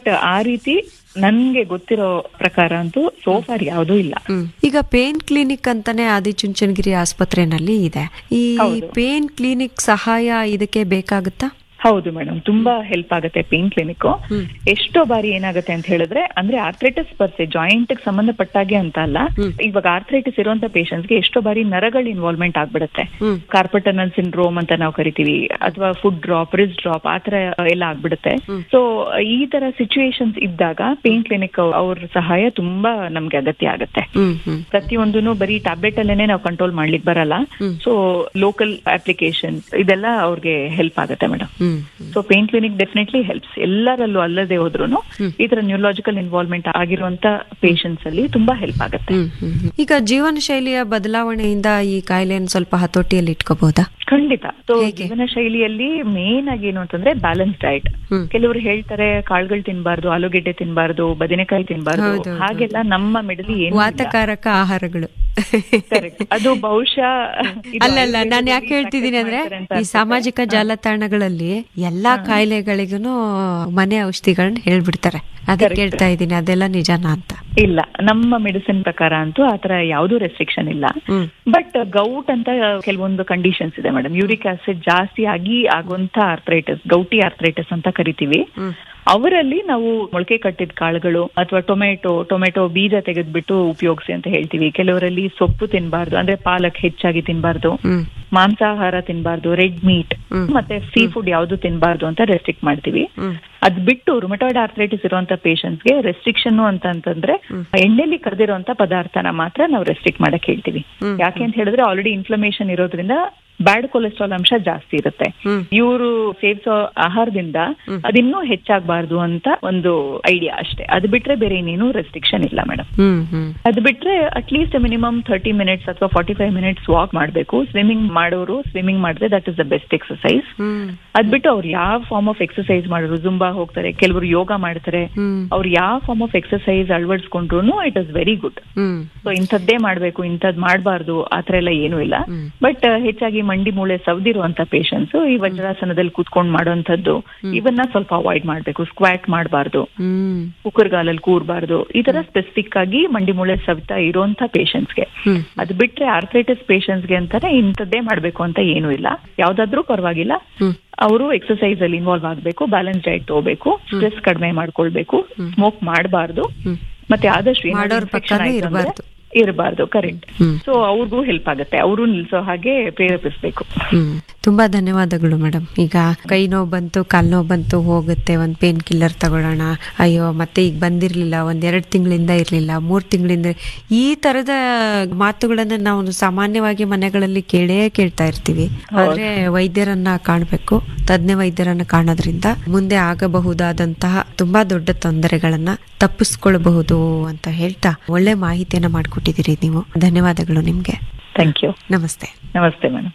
ಆ ರೀತಿ ನನ್ಗೆ ಗೊತ್ತಿರೋ ಪ್ರಕಾರ ಅಂತೂ ಸೋಫಾರ್ ಯಾವುದೂ ಇಲ್ಲ ಹ್ಮ್. ಈಗ ಪೇನ್ ಕ್ಲಿನಿಕ್ ಅಂತಾನೆ ಆದಿಚುಂಚನಗಿರಿ ಆಸ್ಪತ್ರೆನಲ್ಲಿ ಇದೆ ಈ ಹೌದು. ಪೇನ್ ಕ್ಲಿನಿಕ್ ಸಹಾಯ ಇದಕ್ಕೆ ಬೇಕಾಗುತ್ತಾ ಹೌದು ಮೇಡಮ್ ತುಂಬಾ ಹೆಲ್ಪ್ ಆಗುತ್ತೆ ಪೇನ್ ಕ್ಲಿನಿಕ್ ಹ್ಮ್. ಎಷ್ಟೋ ಬಾರಿ ಏನಾಗುತ್ತೆ ಅಂತ ಹೇಳಿದ್ರೆ ಅಂದ್ರೆ ಆರ್ಥ್ರೈಟಿಸ್ ಬರ್ಸೆ ಜಾಯಿಂಟ್ ಸಂಬಂಧಪಟ್ಟಾಗೆ ಅಂತ ಅಲ್ಲ ಹ್ಮ್. ಇವಾಗ ಆರ್ಥ್ರೈಟಿಸ್ ಇರುವಂತ patients ಗೆ ಎಷ್ಟೋ ಬಾರಿ ನರಗಳ ಇನ್ವಾಲ್ವ್ಮೆಂಟ್ ಆಗ್ಬಿಡುತ್ತೆ ಹ್ಮ್. ಕಾರ್ಪಟನಲ್ ಸಿಂಡ್ರೋಮ್ ಅಂತ ನಾವು ಕರಿತೀವಿ ಅಥವಾ ಫುಡ್ ಡ್ರಾಪ್ ರಿಸ್ ಡ್ರಾಪ್ ಆತರ ಎಲ್ಲ ಆಗ್ಬಿಡುತ್ತೆ ಹ್ಮ್. ಸೊ ಈ ತರ ಸಿಚುವೇಶನ್ಸ್ ಇದ್ದಾಗ ಪೇನ್ ಕ್ಲಿನಿಕ್ ಅವ್ರ ಸಹಾಯ ತುಂಬಾ ನಮ್ಗೆ ಅಗತ್ಯ ಆಗುತ್ತೆ ಹ್ಮ್ ಹ್ಮ್ ಪ್ರತಿಯೊಂದನ್ನು ಬರೀ ಟ್ಯಾಬ್ಲೆಟ್ ಅಲ್ಲೇನೆ ನಾವು ಕಂಟ್ರೋಲ್ ಮಾಡ್ಲಿಕ್ಕೆ ಬರಲ್ಲ ಹ್ಮ್. ಸೊ ಲೋಕಲ್ ಅಪ್ಲಿಕೇಶನ್ ಇದೆಲ್ಲ ಅವ್ರಿಗೆ ಹೆಲ್ಪ್ ಆಗುತ್ತೆ madam hmm so pain clinic definitely helps ಎಲ್ಲರಲ್ಲೂ ಅಲ್ಲದೆ ಹೋದ್ರು ಹ್ಮ್. ಈ ತರ ನ್ಯೂರಲಾಜಿಕಲ್ ಇನ್ವಾಲ್ವ್ಮೆಂಟ್ ಆಗಿರುವಂತ ಪೇಷಂಟ್ಸ್ ಅಲ್ಲಿ ತುಂಬಾ ಹೆಲ್ಪ್ ಆಗುತ್ತೆ ಹ್ಮ್ ಹ್ಮ್ ಹ್ಮ್. ಈಗ ಜೀವನ ಶೈಲಿಯ ಬದಲಾವಣೆಯಿಂದ ಈ ಕಾಯಿಲೆಯನ್ನು ಸ್ವಲ್ಪ ಹತೋಟಿಯಲ್ಲಿ ಇಟ್ಕೋಬಹುದಾ ಖಂಡಿತ ಸೊ ಹೇಗೆ? ಜೀವನ ಶೈಲಿಯಲ್ಲಿ ಮೇನ್ ಆಗಿ ಏನು ಅಂತಂದ್ರೆ ಬ್ಯಾಲೆನ್ಸ್ ಡಯಟ್ ಹ್ಮ್. ಕೆಲವರು ಹೇಳ್ತಾರೆ ಕಾಳುಗಳು ತಿನ್ಬಾರ್ದು ಆಲೂಗೆಡ್ಡೆ ತಿನ್ಬಾರ್ದು ಬದನೆಕಾಯಿ ತಿನ್ಬಾರ್ದು ಹೌದು, ಹೌದು. ಹಾಗೆಲ್ಲ ನಮ್ಮ ಮಿಡಲಿ ಏನು ಇಲ್ಲ. ವಾತಕಾರಕ ಆಹಾರಗಳು Correct. ಅದು ಬಹುಶಃ ಇದು ಅಲ್ಲಲ್ಲ ನಾನು ಆಯುರ್ವೇದದಲ್ಲಿ ಯಾಕೆ ಹೇಳ್ತಿದ್ದೀನಿ practice ಅಂದ್ರೆ ಮಾಡ್ತಾರೆ ಅಂತ ಈ ಅನ್ಸುತ್ತೆ. ಸಾಮಾಜಿಕ ಜಾಲತಾಣಗಳಲ್ಲಿ ಎಲ್ಲಾ ಕಾಯಿಲೆಗಳಿಗೂ ಮನೆ ಔಷಧಿಗಳನ್ನ ಹೇಳ್ಬಿಡ್ತಾರೆ ಅದಕ್ಕೆ Correct. ಕೇಳ್ತಾ ಇದ್ದೀನಿ ಅದೆಲ್ಲ ನಿಜನಾ ಅಂತ ಇಲ್ಲ ನಮ್ಮ ಮೆಡಿಸಿನ್ ಪ್ರಕಾರ ಅಂತೂ ಆತರ ಯಾವ್ದು ರೆಸ್ಟ್ರಿಕ್ಷನ್ ಇಲ್ಲ ಹ್ಮ್ ಬಟ್ ಗೌಟ್ ಅಂತ ಕೆಲವೊಂದು ಕಂಡೀಷನ್ಸ್ ಇದೆ ಮೇಡಮ್ ಯೂರಿಕ್ ಆಸಿಡ್ ಜಾಸ್ತಿ ಆಗಿ ಆಗುವಂತ ಆರ್ಥ್ರೈಟಿಸ್ ಗೌಟಿ ಆರ್ಥ್ರೈಟಿಸ್ ಅಂತ ಕರಿತೀವಿ ಹ್ಮ್ ಅವರಲ್ಲಿ ನಾವು ಮೊಳಕೆ ಕಟ್ಟಿದ ಕಾಳುಗಳು ಅಥವಾ ಟೊಮೆಟೊ ಟೊಮೆಟೊ ಬೀಜ ತೆಗೆದ್ಬಿಟ್ಟು ಉಪಯೋಗಿಸಿ ಅಂತ ಹೇಳ್ತೀವಿ ಕೆಲವರಲ್ಲಿ ಸೊಪ್ಪು ತಿನ್ಬಾರ್ದು ಅಂದ್ರೆ ಪಾಲಕ್ ಹೆಚ್ಚಾಗಿ ತಿನ್ಬಾರ್ದು ಹ್ಮ್ ಮಾಂಸಾಹಾರ ತಿನ್ಬಾರ್ದು ರೆಡ್ ಮೀಟ್ ಹ್ಮ್. ಮತ್ತೆ ಸೀ ಫುಡ್ ಯಾವ್ದು ತಿನ್ಬಾರ್ದು ಅಂತ ರೆಸ್ಟ್ರಿಕ್ಟ್ ಮಾಡ್ತೀವಿ ಹ್ಮ್ ಅದ್ ಬಿಟ್ಟು ರುಮಟಾಯ್ಡ್ ಆರ್ಥ್ರೈಟಿಸ್ ಇರುವಂತ ಗೆ ರೆಸ್ಟ್ರಿಕ್ಷನ್ ಅಂತ ಅಂತಂದ್ರೆ ಎಣ್ಣೆಲಿ ಕರೆದಿರುವಂತ ಪದಾರ್ಥನ ಮಾತ್ರ ನಾವು ರೆಸ್ಟ್ರಿಕ್ಟ್ ಮಾಡಕ್ ಹೇಳ್ತೀವಿ ಹ್ಮ್. ಯಾಕೆ ಅಂತ ಹೇಳಿದ್ರೆ ಆಲ್ರೆಡಿ ಇನ್ಫ್ಲಮೇಷನ್ ಇರೋದ್ರಿಂದ ಬ್ಯಾಡ್ ಕೊಲೆಸ್ಟ್ರಾಲ್ ಅಂಶ ಜಾಸ್ತಿ ಇರುತ್ತೆ ಹ್ಮ್ ಇವರು ಸೇವಿಸೋ ಆಹಾರದಿಂದ ಅದಿನ್ನೂ ಹೆಚ್ಚಾಗಬಾರ್ದು ಅಂತ ಒಂದು ಐಡಿಯಾ ಅಷ್ಟೇ ಅದು ಬಿಟ್ರೆ ಬೇರೆ ಇನ್ನೇನು ರೆಸ್ಟ್ರಿಕ್ಷನ್ ಇಲ್ಲ ಮೇಡಮ್ ಹ್ಮ್ ಹ್ಮ್ ಅದು ಬಿಟ್ರೆ ಅಟ್ಲೀಸ್ಟ್ ಮಿನಿಮಮ್ ಥರ್ಟಿ ಮಿನಿಟ್ಸ್ ಅಥವಾ ಫಾರ್ಟಿ ಫೈವ್ ಮಿನಿಟ್ಸ್ ವಾಕ್ ಮಾಡಬೇಕು ಸ್ವಿಮ್ಮಿಂಗ್ ಮಾಡೋರು ಸ್ವಿಮ್ಮಿಂಗ್ ಮಾಡಿದ್ರೆ that is the best exercise hmm ಅದ್ ಬಿಟ್ಟು ಅವ್ರು ಯಾವ ಫಾರ್ಮ್ ಆಫ್ ಎಕ್ಸಸೈಸ್ ಮಾಡೋರು ಜುಂಬಾ ಹೋಗ್ತಾರೆ ಕೆಲವರು ಯೋಗ ಮಾಡ್ತಾರೆ ಹ್ಮ್ ಅವ್ರು ಯಾವ ಫಾರ್ಮ್ ಆಫ್ ಎಕ್ಸಸೈಸ್ ಅಳವಡಿಸ್ಕೊಂಡ್ರು it is very good hmm so ಇಂಥದ್ದೇ ಮಾಡ್ಬೇಕು ಇಂಥದ್ ಮಾಡಬಾರ್ದು ಆತರ ಎಲ್ಲ ಏನೂ ಇಲ್ಲ ಹ್ಮ್. ಬಟ್ ಹೆಚ್ಚಾಗಿ ಮಂಡಿ ಮೂಳೆ ಸವ್ದಿರುವಂತ ಪೇಷಂಟ್ಸ್ ಈ ವಜ್ರಾಸನದಲ್ಲಿ ಕೂತ್ಕೊಂಡ್ ಮಾಡುವಂತದ್ದು ಇವನ್ನ ಸ್ವಲ್ಪ ಅವಾಯ್ಡ್ ಮಾಡ್ಬೇಕು ಸ್ಕ್ವಾಟ್ ಮಾಡಬಾರ್ದು ಹ್ಮ್ ಕುಕ್ಕರ್ಗಾಲಲ್ಲಿ ಕೂರ್ಬಾರ್ದು ಈ ತರ ಸ್ಪೆಸಿಫಿಕ್ ಆಗಿ ಮಂಡಿ ಮೂಳೆ ಸವಿತಾ ಇರುವಂತ ಗೆ ಹ್ಮ್ ಅದು ಬಿಟ್ರೆ ಆರ್ಥ್ರೈಟಿಸ್ ಗೆ ಅಂತಾನೆ ಇಂಥದ್ದೇ ಮಾಡ್ಬೇಕು ಅಂತ ಏನೂ ಇಲ್ಲ ಯಾವ್ದಾದ್ರೂ ಪರವಾಗಿಲ್ಲ ಹ್ಮ್ ಅವರು ಎಕ್ಸಸೈಸ್ ಅಲ್ಲಿ ಇನ್ವಾಲ್ವ್ ಆಗ್ಬೇಕು ಬ್ಯಾಲೆನ್ಸ್ ಡಯಟ್ ತಗೋಬೇಕು ಸ್ಟ್ರೆಸ್ ಕಡಿಮೆ ಮಾಡ್ಕೊಳ್ಬೇಕು ಸ್ಮೋಕ್ ಮಾಡಬಾರ್ದು ಹ್ಮ್ ಮತ್ತೆ ಆದಷ್ಟು ಏನಾದ್ರು ಮಾಡೋರ್ infection ಪಕ್ಕನೂ ಆಯ್ತು ಅಂದ್ರೆ ಇರ್ಬಾರ್ದು. ಇರಬಾರ್ದು ಕರೆಕ್ಟ್ ಹ್ಮ್. ಸೊ ಅವ್ರಿಗೂ ಹೆಲ್ಪ್ ಆಗುತ್ತೆ ಅವರು ನಿಲ್ಸೋ ಹಾಗೆ ಪ್ರೇರೇಪಿಸ್ಬೇಕು ಹ್ಮ್ ತುಂಬಾ ಧನ್ಯವಾದಗಳು ಮೇಡಮ್ ಈಗ ಕೈ ನೋವು ಬಂತು ಕಾಲ್ ನೋವು ಬಂತು ಹೋಗುತ್ತೆ ಒಂದ್ ಪೇನ್ ಕಿಲ್ಲರ್ ತಗೊಳ್ಳೋಣ ಅಯ್ಯೋ ಮತ್ತೆ ಈಗ ಬಂದಿರ್ಲಿಲ್ಲ ಒಂದ್ ಎರಡ್ ತಿಂಗಳಿಂದ ಇರ್ಲಿಲ್ಲ ಮೂರ್ ತಿಂಗಳಿಂದ ಈ ತರದ ಮಾತುಗಳನ್ನ ನಾವು ಸಾಮಾನ್ಯವಾಗಿ ಮನೆಗಳಲ್ಲಿ ಕೇಳೇ ಕೇಳ್ತಾ ಇರ್ತೀವಿ ಆದ್ರೆ ವೈದ್ಯರನ್ನ ಕಾಣ್ಬೇಕು ತಜ್ಞ ವೈದ್ಯರನ್ನ ಕಾಣೋದ್ರಿಂದ ಮುಂದೆ ಆಗಬಹುದಾದಂತಹ ತುಂಬಾ ದೊಡ್ಡ ತೊಂದರೆಗಳನ್ನ ತಪ್ಪಿಸ್ಕೊಳ್ಬಹುದು ಅಂತ ಹೇಳ್ತಾ ಒಳ್ಳೆ ಮಾಹಿತಿಯನ್ನ ಮಾಡ್ಕೊಟ್ಟಿದ್ದೀರಿ ನೀವು ಧನ್ಯವಾದಗಳು ನಿಮ್ಗೆ ಥ್ಯಾಂಕ್ ಯು ನಮಸ್ತೆ ನಮಸ್ತೆ ಮೇಡಮ್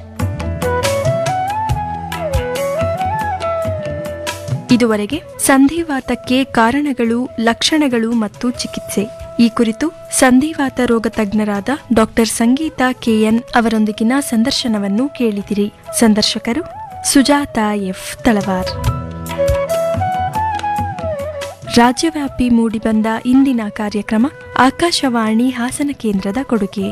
ಇದುವರೆಗೆ ಸಂಧಿವಾತಕ್ಕೆ ಕಾರಣಗಳು ಲಕ್ಷಣಗಳು ಮತ್ತು ಚಿಕಿತ್ಸೆ ಈ ಕುರಿತು ಸಂಧಿವಾತ ರೋಗ ತಜ್ಞರಾದ ಡಾಕ್ಟರ್ ಸಂಗೀತಾ ಕೆಎನ್ ಅವರೊಂದಿಗಿನ ಸಂದರ್ಶನವನ್ನು ಕೇಳಿದಿರಿ ಸಂದರ್ಶಕರು ಸುಜಾತ ಎಫ್ ತಳವಾರ್ ರಾಜ್ಯವ್ಯಾಪಿ ಮೂಡಿಬಂದ ಇಂದಿನ ಕಾರ್ಯಕ್ರಮ ಆಕಾಶವಾಣಿ ಹಾಸನ ಕೇಂದ್ರದ ಕೊಡುಗೆ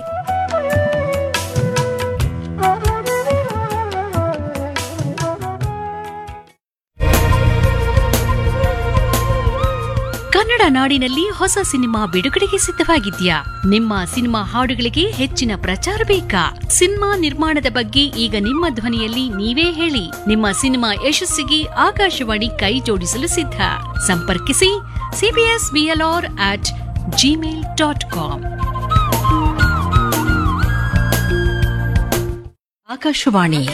ಕನ್ನಡ ನಾಡಿನಲ್ಲಿ ಹೊಸ ಸಿನಿಮಾ ಬಿಡುಗಡೆಗೆ ಸಿದ್ಧವಾಗಿದ್ಯಾ ನಿಮ್ಮ ಸಿನಿಮಾ ಹಾಡುಗಳಿಗೆ ಹೆಚ್ಚಿನ ಪ್ರಚಾರ ಬೇಕಾ ಸಿನಿಮಾ ನಿರ್ಮಾಣದ ಬಗ್ಗೆ ಈಗ ನಿಮ್ಮ ಧ್ವನಿಯಲ್ಲಿ ನೀವೇ ಹೇಳಿ ನಿಮ್ಮ ಸಿನಿಮಾ ಯಶಸ್ಸಿಗೆ ಆಕಾಶವಾಣಿ ಕೈ ಜೋಡಿಸಲು ಸಿದ್ಧ ಸಂಪರ್ಕಿಸಿ CBS BLR at Gmail dot com Akashvani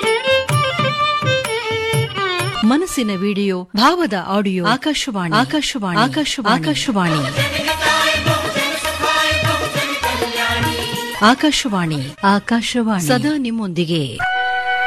ಮನಸ್ಸಿನ ವಿಡಿಯೋ ಭಾವದ ಆಡಿಯೋ ಆಕಾಶವಾಣಿ ಆಕಾಶವಾಣಿ ಆಕಾಶವಾಣಿ ಆಕಾಶವಾಣಿ ಆಕಾಶವಾಣಿ ಆಕಾಶವಾಣಿ ಸದಾ ನಿಮ್ಮೊಂದಿಗೆ